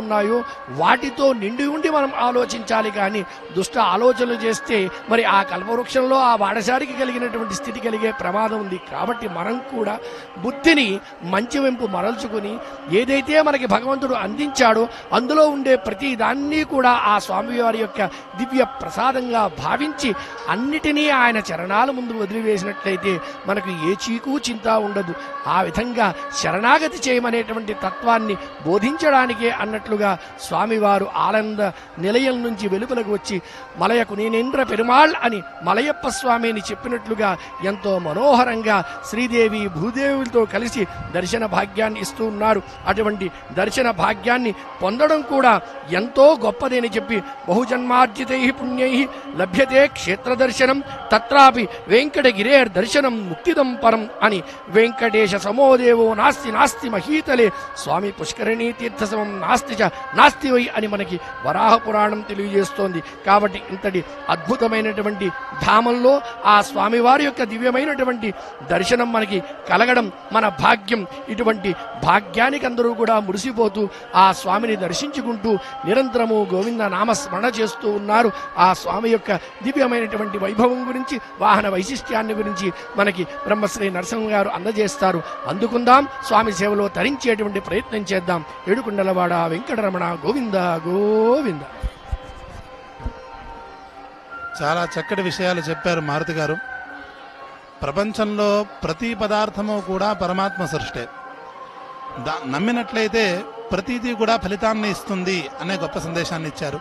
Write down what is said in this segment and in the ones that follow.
ఉన్నాయో వాటితో నిండి ఉండి మనం ఆలోచించాలి కానీ దుష్ట ఆలోచనలు చేస్తే మరి ఆ కల్పవృక్షంలో ఆ వాడసారికి కలిగినటువంటి స్థితి కలిగే ప్రమాదం ఉంది కాబట్టి మనం కూడా బుద్ధిని మంచి వెంపు మరల్చుకుని ఏదైతే మనకి భగవంతుడు అందించాడో అందులో ఉండే ప్రతి దాన్ని కూడా ఆ స్వామివారి యొక్క దివ్య ప్రసాదంగా భావించి అన్నిటినీ ఆయన చరణాల ముందు వదిలివేసినట్లయితే మనకు ఏ చీకు చింత ఉండదు ఆ విధంగా శరణాగతి చేయమనేటువంటి తత్వాన్ని బోధించడానికే అన్నట్లుగా స్వామివారు ఆనంద నిలయం నుంచి వెలుపలకు వచ్చి మలయకు నేనేంద్ర పెరుమాళ్ అని మలయప్ప స్వామిని చెప్పినట్లుగా ఎంతో మనోహరంగా శ్రీదేవి భూదేవులతో కలిసి దర్శన భాగ్యాన్ని ఇస్తూ ఉన్నారు అటువంటి దర్శన భాగ్యాన్ని పొందడం కూడా ఎంతో గొప్పదని చెప్పి బహుజన్మార్జితై పుణ్యై లభ్యతే క్షేత్ర దర్శనం తత్రాపి వెంకటగిరేర్ దర్శనం ముక్తిదం పరం అని వెంకటేశ సమోదేవో నాస్తి నాస్తి మహీతలే స్వామి పుష్కరిణీ తీర్థ సమం నాస్తి చ నాస్తి వై అని మనకి వరాహ పురాణం తెలియజేస్తోంది కాబట్టి ఇంతటి అద్భుతమైనటువంటి ధామంలో ఆ స్వామివారి యొక్క దివ్యమైనటువంటి దర్శనం మనకి కలగడం మన భాగ్యం ఇటువంటి భాగ్యానికి అందరూ కూడా మురిసిపోతూ ఆ స్వామిని దర్శించుకుంటూ నిరంతరము గోవింద నామస్మరణ చేస్తూ ఉన్నారు ఆ స్వామి యొక్క దివ్యమైనటువంటి వైభవం గురించి వాహన వైశిష్ట్యాన్ని గురించి మనకి బ్రహ్మశ్రీ నరసింహ గారు అందజేస్తారు అందుకుందాం స్వామి సేవలో తరించేటువంటి ప్రయత్నం చేద్దాం ఏడుకుండలవాడ వెంకటరమణ గోవింద గోవింద చాలా చక్కటి విషయాలు చెప్పారు మారుతి గారు ప్రపంచంలో ప్రతి పదార్థము కూడా పరమాత్మ సృష్టే దా నమ్మినట్లయితే ప్రతిదీ కూడా ఫలితాన్ని ఇస్తుంది అనే గొప్ప సందేశాన్ని ఇచ్చారు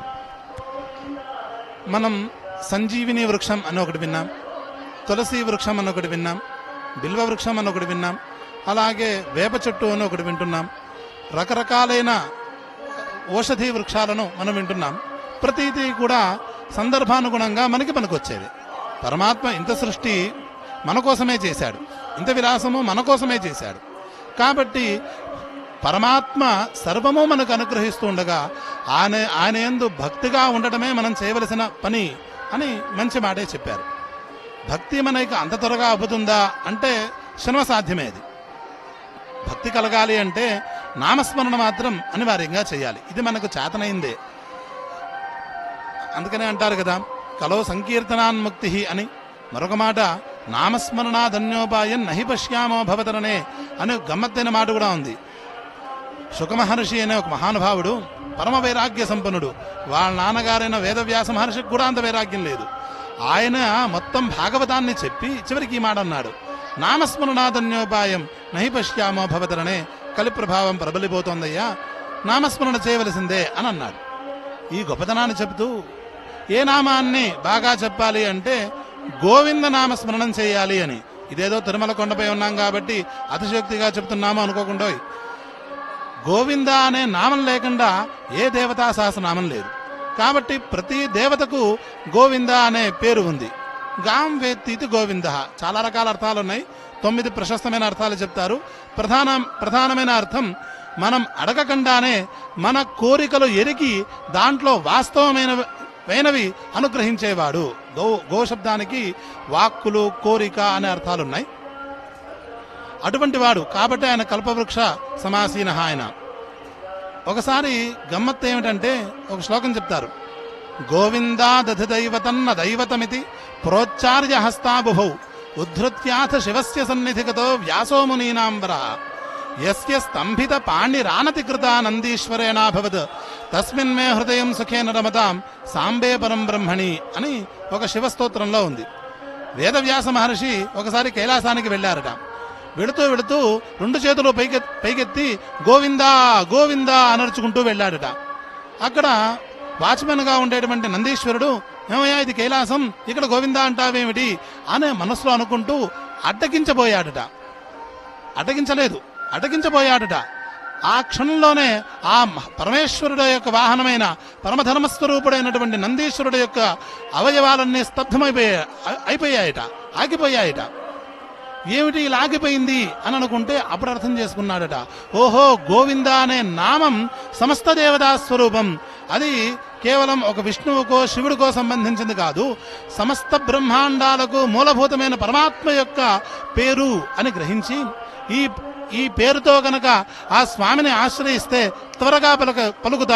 మనం సంజీవిని వృక్షం అని ఒకటి విన్నాం తులసి వృక్షం అని ఒకటి విన్నాం బిల్వ వృక్షం అని ఒకటి విన్నాం అలాగే వేప చెట్టు అని ఒకటి వింటున్నాం రకరకాలైన ఔషధి వృక్షాలను మనం వింటున్నాం ప్రతిదీ కూడా సందర్భానుగుణంగా మనకి పనికొచ్చేది పరమాత్మ ఇంత సృష్టి మన కోసమే చేశాడు ఇంత విలాసము మన కోసమే చేశాడు కాబట్టి పరమాత్మ సర్వము మనకు అనుగ్రహిస్తూ ఉండగా ఆయన ఆయన యందు భక్తిగా ఉండటమే మనం చేయవలసిన పని అని మంచి మాటే చెప్పారు భక్తి మనకి అంత త్వరగా అబ్బుతుందా అంటే శనవ సాధ్యమే అది భక్తి కలగాలి అంటే నామస్మరణ మాత్రం అనివార్యంగా చేయాలి ఇది మనకు చేతనైందే అందుకనే అంటారు కదా కలో సంకీర్తనాన్ముక్తి అని మరొక మాట నామస్మరణాధన్యోపాయం నహి పశ్యామో భవతరనే అనే గమ్మత్తైన మాట కూడా ఉంది శుకమహర్షి అనే ఒక మహానుభావుడు పరమ వైరాగ్య సంపన్నుడు వాళ్ళ నాన్నగారైన వేదవ్యాస మహర్షికి కూడా అంత వైరాగ్యం లేదు ఆయన మొత్తం భాగవతాన్ని చెప్పి చివరికి ఈ మాట అన్నాడు నామస్మరణాధన్యోపాయం నహి పశ్యామో భవతరనే కలి ప్రభావం ప్రబలిపోతోందయ్యా నామస్మరణ చేయవలసిందే అని అన్నాడు ఈ గొప్పతనాన్ని చెబుతూ ఏ నామాన్ని బాగా చెప్పాలి అంటే గోవింద నామస్మరణం చేయాలి అని ఇదేదో తిరుమల కొండపై ఉన్నాం కాబట్టి అతిశయోక్తిగా చెప్తున్నాము అనుకోకుండా గోవింద అనే నామం లేకుండా ఏ దేవతా సహస్రనామం లేదు కాబట్టి ప్రతి దేవతకు గోవింద అనే పేరు ఉంది గాం వేత్తీతి గోవింద చాలా రకాల అర్థాలు ఉన్నాయి తొమ్మిది ప్రశస్తమైన అర్థాలు చెప్తారు ప్రధాన ప్రధానమైన అర్థం మనం అడగకుండానే మన కోరికలు ఎరిగి దాంట్లో వాస్తవమైన వైనవి అనుగ్రహించేవాడు గో గో శబ్దానికి వాక్కులు కోరిక అనే అర్థాలున్నాయి అటువంటి వాడు కాబట్టి ఆయన కల్పవృక్ష సమాసీన ఆయన ఒకసారి గమ్మత్తు ఏమిటంటే ఒక శ్లోకం చెప్తారు గోవిందా దధి దైవతన్న దైవతమితి ప్రోచ్చార్య హస్తాబుభౌ ఉద్ధృత్యాథ శివస్య సన్నిధిగతో వ్యాసో మునీనాంబర యస్య స్తంభిత పాణిరానతి కృత నందీశ్వరేణాభవత్ తస్మిన్ మే హృదయం సుఖేన రమతాం సాంబే పరం బ్రహ్మణి అని ఒక శివస్తోత్రంలో ఉంది వేదవ్యాస మహర్షి ఒకసారి కైలాసానికి వెళ్ళారట వెళుతూ వెళుతూ రెండు చేతులు పైకె పైకెత్తి గోవిందా గోవిందా అనర్చుకుంటూ వెళ్ళాడట అక్కడ వాచ్మెన్ గా ఉండేటువంటి నందీశ్వరుడు ఏమయ్యా ఇది కైలాసం ఇక్కడ గోవిందా అంటావేమిటి అనే మనసులో అనుకుంటూ అడ్డగించబోయాడట అడ్డగించలేదు అడ్డగించబోయాడట ఆ క్షణంలోనే ఆ మ- పరమేశ్వరుడు యొక్క వాహనమైన పరమధర్మస్వరూపుడైనటువంటి నందీశ్వరుడు యొక్క అవయవాలన్నీ స్తబ్దమైపోయా అయిపోయాయట ఆగిపోయాయట ఏమిటి ఇలా ఆగిపోయింది అని అనుకుంటే అప్పుడు అర్థం చేసుకున్నాడట ఓహో గోవింద అనే నామం సమస్త దేవతా స్వరూపం అది కేవలం ఒక విష్ణువుకో శివుడికో సంబంధించింది కాదు సమస్త బ్రహ్మాండాలకు మూలభూతమైన పరమాత్మ యొక్క పేరు అని గ్రహించి ఈ ఈ పేరుతో గనక ఆ స్వామిని ఆశ్రయిస్తే త్వరగా పలుక పలుకుతా